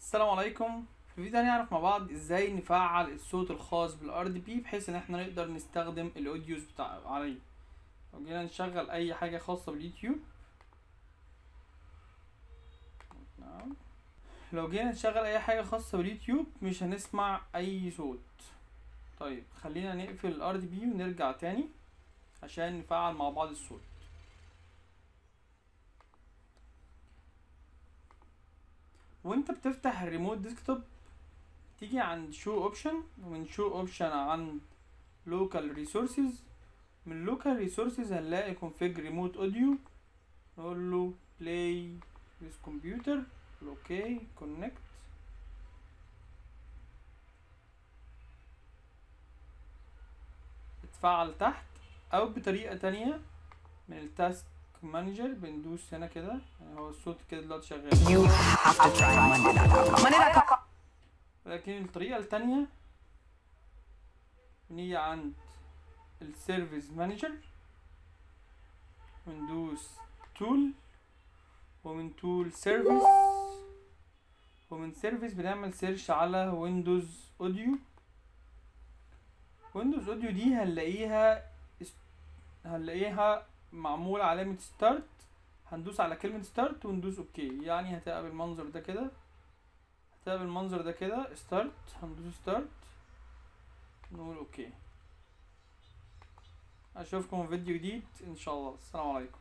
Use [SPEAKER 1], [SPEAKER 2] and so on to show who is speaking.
[SPEAKER 1] السلام عليكم في الفيديو ده هنعرف مع بعض ازاي نفعل الصوت الخاص بالار دي بي بحيث ان احنا نقدر نستخدم الاوديوز بتاع عليه لو جينا نشغل اي حاجه خاصه باليوتيوب نعم لو جينا نشغل اي حاجه خاصه باليوتيوب مش هنسمع اي صوت طيب خلينا نقفل الار دي بي ونرجع تاني عشان نفعل مع بعض الصوت وانت بتفتح الريموت ديسكتوب تيجي عند شو اوبشن ومن شو اوبشن عند لوكال ريسورسز من لوكال ريسورسز هنلاقي config ريموت اوديو نقول له play with computer اوكي connect اتفعل تحت او بطريقة تانية من التاسك مانجر بندوس هنا كده يعني هو الصوت كده دلوقتي شغال
[SPEAKER 2] You have to try Monday.com. Monday.com.
[SPEAKER 1] لكن الطريقة التانية بنيجي عند السيرفيس مانجر وندوس تول ومن تول سيرفيس ومن سيرفيس بنعمل سيرش على ويندوز اوديو ويندوز اوديو دي هنلاقيها است- هنلاقيها معمول علامة ستارت هندوس على كلمة ستارت وندوس اوكي يعني هتبقى بالمنظر ده كده هتبقى بالمنظر ده كده ستارت هندوس ستارت نقول اوكي اشوفكم في فيديو جديد ان شاء الله السلام عليكم